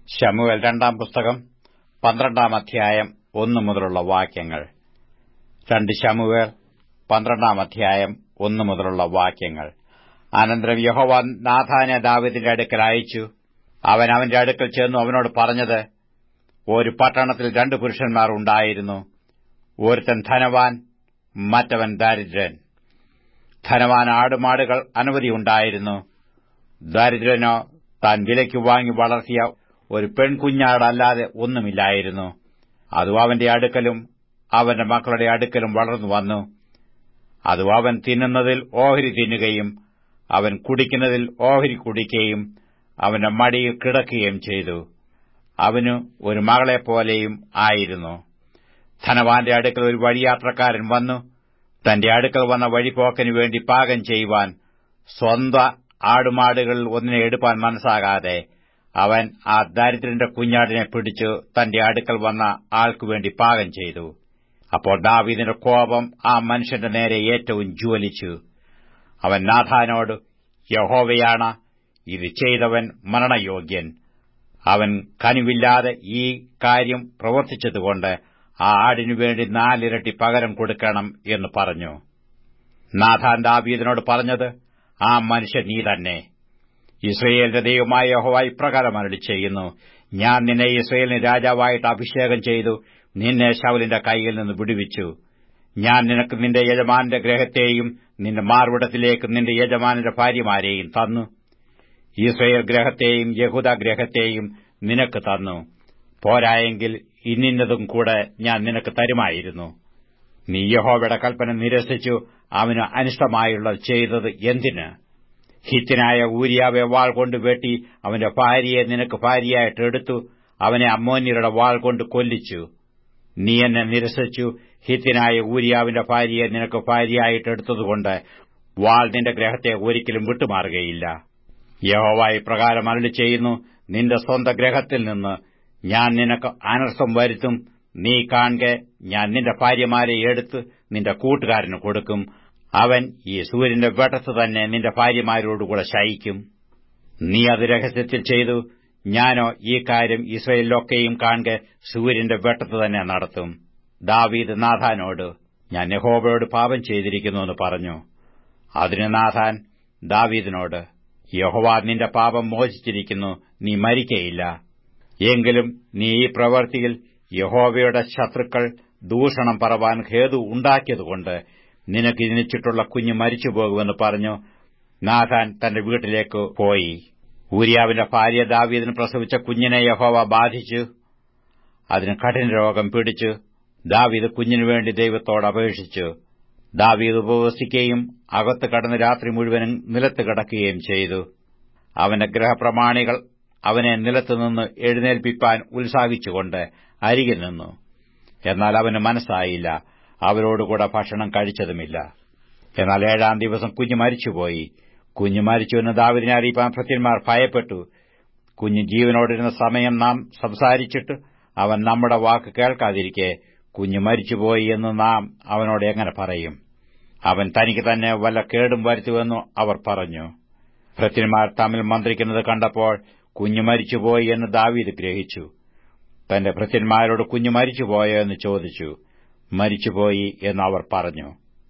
ശമുവേൽ രണ്ടാം പുസ്തകം പന്ത്രണ്ടാം അധ്യായം ഒന്നു മുതലുള്ള വാക്യങ്ങൾ രണ്ട് ശമുവേൽ പന്ത്രണ്ടാം അധ്യായം ഒന്നു മുതലുള്ള വാക്യങ്ങൾ അനന്തരം യഹോവ നാഥാനെ ദാവീദിന്റെ അടുക്കൽ അയച്ചു അവൻ അവന്റെ അടുക്കൽ ചെന്നു അവനോട് പറഞ്ഞത് ഒരു പട്ടണത്തിൽ രണ്ട് പുരുഷന്മാർ ഉണ്ടായിരുന്നു ഒരുത്തൻ ധനവാൻ മറ്റവൻ ദരിദ്രൻ ധനവാൻ ആടുമാടുകൾ അനവധി ഉണ്ടായിരുന്നു ദരിദ്രനോ താൻ വിലയ്ക്ക് വാങ്ങി വളർത്തിയ ഒരു പെൺകുഞ്ഞാടല്ലാതെ ഒന്നുമില്ലായിരുന്നു അതും അവന്റെ അടുക്കലും അവന്റെ മക്കളുടെ അടുക്കലും വളർന്നു വന്നു അതും അവൻ തിന്നുന്നതിൽ ഓഹരി തിന്നുകയും അവൻ കുടിക്കുന്നതിൽ ഓഹരി കുടിക്കുകയും അവന്റെ മടിയിൽ കിടക്കുകയും ചെയ്തു അവന് ഒരു മകളെപ്പോലെയും ആയിരുന്നു ധനവാന്റെ അടുക്കൽ ഒരു വഴിയാത്രക്കാരൻ വന്നു തന്റെ അടുക്കൽ വന്ന വഴിപോക്കനു വേണ്ടി പാകം ചെയ്യുവാൻ സ്വന്ത ആടുമാടുകളിൽ ഒന്നിനെ എടുപ്പാൻ മനസ്സാകാതെ അവൻ ആ ദരിദ്രന്റെ കുഞ്ഞാടിനെ പിടിച്ചു തന്റെ അടുക്കൽ വന്ന ആൾക്കുവേണ്ടി പാകം ചെയ്തു അപ്പോൾ ദാവീദിന്റെ കോപം ആ മനുഷ്യന്റെ നേരെ ഏറ്റവും ജ്വലിച്ചു അവൻ നാഥാനോട് യഹോവയാണ് ഇത് ചെയ്തവൻ മരണയോഗ്യൻ അവൻ കനിവില്ലാതെ ഈ കാര്യം പ്രവർത്തിച്ചതുകൊണ്ട് ആ ആടിനുവേണ്ടി നാലിരട്ടി പകരം കൊടുക്കണം എന്ന് പറഞ്ഞു നാഥാൻ ദാവീദിനോട് പറഞ്ഞത് ആ മനുഷ്യൻ നീ തന്നെ ഇസ്രയേലിന്റെ ദൈവമായ യഹോവ ഇപ്രകാരം അരളി ചെയ്യുന്നു ഞാൻ നിന്നെ ഇസ്രയേലിന് രാജാവായിട്ട് അഭിഷേകം ചെയ്തു നിന്നെ ശവലിന്റെ കൈയിൽ നിന്ന് വിടുവിച്ചു ഞാൻ നിനക്ക് നിന്റെ യജമാനന്റെ ഗ്രഹത്തെയും നിന്റെ മാർവിടത്തിലേക്ക് നിന്റെ യജമാനന്റെ ഭാര്യമാരെയും തന്നു ഇസ്രയേൽ ഗ്രഹത്തെയും യഹൂദ ഗ്രഹത്തെയും നിനക്ക് തന്നു പോരായെങ്കിൽ ഇന്നിന്നതും കൂടെ ഞാൻ നിനക്ക് തരുമായിരുന്നു നീ യഹോവയുടെ കൽപ്പന നിരസിച്ചു അവന് അനിഷ്ടമായുള്ളത് ചെയ്തത് എന്തിന് ഹിത്തിനായ ഊരിയാവെ വാൾ കൊണ്ട് വെട്ടി അവന്റെ ഭാര്യയെ നിനക്ക് ഭാര്യയായിട്ട് എടുത്തു അവനെ അമ്മോന്യരുടെ വാൾ കൊണ്ട് കൊല്ലിച്ചു നീ എന്നെ നിരസിച്ചു ഹിത്തിനായ ഊരിയാവിന്റെ ഭാര്യയെ നിനക്ക് ഭാര്യയായിട്ട് എടുത്തതുകൊണ്ട് വാൾ നിന്റെ ഗ്രഹത്തെ ഒരിക്കലും വിട്ടുമാറുകയില്ല യഹോവായി പ്രകാരം അരളി ചെയ്യുന്നു നിന്റെ സ്വന്തം ഗ്രഹത്തിൽ നിന്ന് ഞാൻ നിനക്ക് അനർത്ഥം വരുത്തും നീ കാണെ ഞാൻ നിന്റെ ഭാര്യമാരെ എടുത്ത് നിന്റെ കൂട്ടുകാരന് കൊടുക്കും അവൻ ഈ സൂര്യന്റെ വെട്ടത്ത് തന്നെ നിന്റെ ഭാര്യമാരോടുകൂടെ ശയിക്കും നീ അത് രഹസ്യത്തിൽ ചെയ്തു ഞാനോ ഈ കാര്യം ഇസ്രയേലിലൊക്കെയും കാണെ സൂര്യന്റെ വെട്ടത്ത് തന്നെ നടത്തും ദാവീദ് നാഥാനോട് ഞാൻ യഹോബയോട് പാപം ചെയ്തിരിക്കുന്നുവെന്ന് പറഞ്ഞു അതിന് നാഥാൻ ദാവീദിനോട് യഹോവ നിന്റെ പാപം മോചിച്ചിരിക്കുന്നു നീ മരിക്കയില്ല എങ്കിലും നീ ഈ പ്രവൃത്തിയിൽ യഹോവയുടെ ശത്രുക്കൾ ദൂഷണം പറവാൻ ഹേതു ഉണ്ടാക്കിയതുകൊണ്ട് നിനക്ക് ജനിച്ചിട്ടുള്ള കുഞ്ഞ് മരിച്ചുപോകുമെന്ന് പറഞ്ഞു നാഥാൻ തന്റെ വീട്ടിലേക്ക് പോയി ഊര്യാവിന്റെ ഭാര്യ ദാവീദിന് പ്രസവിച്ച കുഞ്ഞിനെ യഹോവ ബാധിച്ചു അതിന് കഠിന രോഗം പിടിച്ചു ദാവീദ് കുഞ്ഞിനുവേണ്ടി ദൈവത്തോട് അപേക്ഷിച്ചു ദാവീദ് ഉപവസിക്കുകയും അകത്ത് കടന്ന് രാത്രി മുഴുവനും നിലത്ത് കിടക്കുകയും ചെയ്തു അവന്റെ ഗ്രഹപ്രമാണികൾ അവനെ നിലത്തുനിന്ന് എഴുന്നേൽപ്പിപ്പാൻ ഉത്സാഹിച്ചുകൊണ്ട് അരികിൽ നിന്നു എന്നാൽ അവന് മനസ്സായില്ല അവരോടുകൂടെ ഭക്ഷണം കഴിച്ചതുമില്ല എന്നാൽ ഏഴാം ദിവസം കുഞ്ഞ് മരിച്ചുപോയി കുഞ്ഞ് മരിച്ചുവെന്ന് ദാവിദിനെ അറിയിപ്പാൻ ഭൃത്യന്മാർ ഭയപ്പെട്ടു കുഞ്ഞ് ജീവനോടിരുന്ന സമയം നാം സംസാരിച്ചിട്ട് അവൻ നമ്മുടെ വാക്ക് കേൾക്കാതിരിക്കെ കുഞ്ഞ് മരിച്ചുപോയി എന്ന് നാം അവനോട് എങ്ങനെ പറയും അവൻ തനിക്ക് തന്നെ വല്ല കേടും വരുത്തുവെന്നു അവർ പറഞ്ഞു ഭൃത്യന്മാർ തമ്മിൽ മന്ത്രിക്കുന്നത് കണ്ടപ്പോൾ കുഞ്ഞു മരിച്ചുപോയി എന്ന് ദാവീദ് ഗ്രഹിച്ചു തന്റെ ഭൃത്യന്മാരോട് കുഞ്ഞു മരിച്ചുപോയോ എന്ന് ചോദിച്ചു മരിച്ചുപോയി എന്ന് അവർ പറഞ്ഞു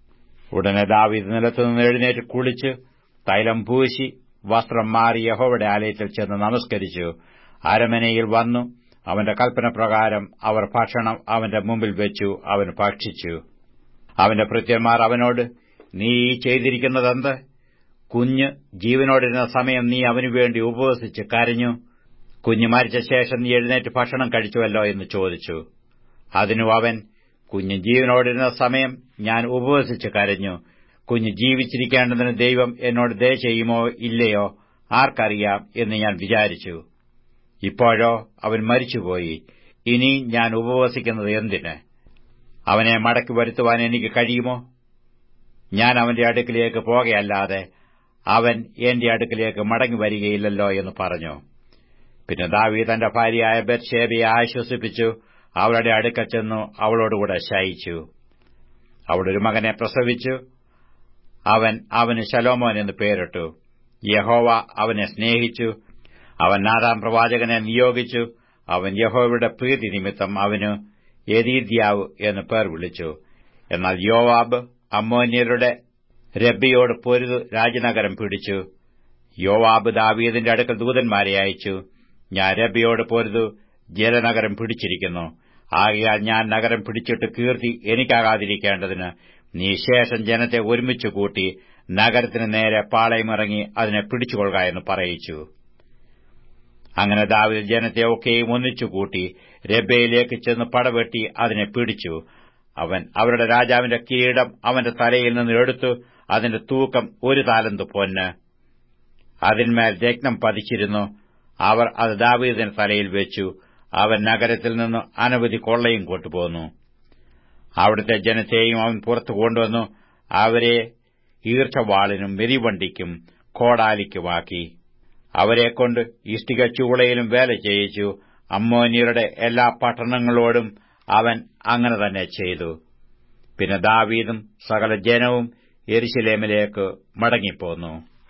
ഉടനെ ദാവീദ് നിലത്തുനിന്ന് എഴുന്നേറ്റ് കുളിച്ച് തൈലം പൂശി വസ്ത്രം മാറി യഹോവയുടെ ആലയത്തിൽ ചെന്ന് നമസ്കരിച്ചു അരമനയിൽ വന്നു അവന്റെ കൽപ്പന പ്രകാരം അവർ ഭക്ഷണം അവന്റെ മുമ്പിൽ വെച്ചു അവൻ ഭക്ഷിച്ചു അവന്റെ ഭൃത്യന്മാർ അവനോട് നീ ഈ ചെയ്തിരിക്കുന്നതെന്ത് കുഞ്ഞ് ജീവനോടിരുന്ന സമയം നീ അവനുവേണ്ടി ഉപവസിച്ച് കരഞ്ഞു കുഞ്ഞ് മരിച്ച ശേഷം നീ എഴുന്നേറ്റ് ഭക്ഷണം കഴിച്ചുവല്ലോ എന്ന് ചോദിച്ചു അതിനു അവൻ കുഞ്ഞ് ജീവനോടിരുന്ന സമയം ഞാൻ ഉപവസിച്ച് കരഞ്ഞു കുഞ്ഞ് ജീവിച്ചിരിക്കേണ്ടതിന് ദൈവം എന്നോട് ദയ ചെയ്യുമോ ഇല്ലയോ ആർക്കറിയാം എന്ന് ഞാൻ വിചാരിച്ചു ഇപ്പോഴോ അവൻ മരിച്ചുപോയി ഇനി ഞാൻ ഉപവസിക്കുന്നത് എന്തിന് അവനെ മടക്കി വരുത്തുവാൻ എനിക്ക് കഴിയുമോ ഞാൻ അവന്റെ അടുക്കിലേക്ക് പോകയല്ലാതെ അവൻ എന്റെ അടുക്കിലേക്ക് മടങ്ങി വരികയില്ലല്ലോ എന്ന് പറഞ്ഞു പിന്നെ ദാവി തന്റെ ഭാര്യയായ ബത്ഷേബയെ ആശ്വസിപ്പിച്ചു അവളുടെ അടുക്കൽ ചെന്നു അവളോടുകൂടെ ശയിച്ചു അവളൊരു മകനെ പ്രസവിച്ചു അവൻ അവന് ശലോമോൻ എന്ന് പേരിട്ടു യഹോവ അവനെ സ്നേഹിച്ചു അവൻ നാദാം പ്രവാചകനെ നിയോഗിച്ചു അവൻ യഹോവയുടെ പ്രീതി നിമിത്തം അവന് യദീദ്യാവ് എന്ന് പേർ വിളിച്ചു എന്നാൽ യോവാബ് അമ്മോന്യരുടെ രബ്ബിയോട് പൊരുത് രാജനഗരം പിടിച്ചു യോവാബ് ദാവീദിന്റെ അടുക്കൽ ദൂതന്മാരെ അയച്ചു ഞാൻ രബ്ബിയോട് പൊരുതു ജലനഗരം പിടിച്ചിരിക്കുന്നു ആകയാൽ ഞാൻ നഗരം പിടിച്ചിട്ട് കീർത്തി എനിക്കാകാതിരിക്കേണ്ടതിന് നീ ശേഷം ജനത്തെ ഒരുമിച്ച് കൂട്ടി നഗരത്തിന് നേരെ പാളയമിറങ്ങി അതിനെ പിടിച്ചുകൊള്ളുക എന്ന് പറയിച്ചു അങ്ങനെ ദാവിദ് ജനത്തെ ഒക്കെയും ഒന്നിച്ചു കൂട്ടി രബയിലേക്ക് ചെന്ന് പടവെട്ടി അതിനെ പിടിച്ചു അവൻ അവരുടെ രാജാവിന്റെ കിരീടം അവന്റെ തലയിൽ നിന്ന് എടുത്തു അതിന്റെ തൂക്കം ഒരു താലന്ത് പൊന്ന് അതിന്മേൽ രത്നം പതിച്ചിരുന്നു അവർ അത് ദാവീദിന്റെ തലയിൽ വെച്ചു അവൻ നഗരത്തിൽ നിന്ന് അനവധി കൊള്ളയും കൊണ്ടുപോന്നു അവിടുത്തെ ജനത്തെയും അവൻ പുറത്തു കൊണ്ടുവന്നു അവരെ ഈർച്ചവാളിനും മെരിവണ്ടിക്കും കോടാലിക്കുമാക്കി അവരെക്കൊണ്ട് ഇഷ്ടിക ചൂളയിലും വേല ചെയ്യിച്ചു അമ്മോന്യരുടെ എല്ലാ പട്ടണങ്ങളോടും അവൻ അങ്ങനെ തന്നെ ചെയ്തു പിന്നെ ദാവീദും സകല ജനവും എരിശിലേമിലേക്ക് മടങ്ങിപ്പോന്നു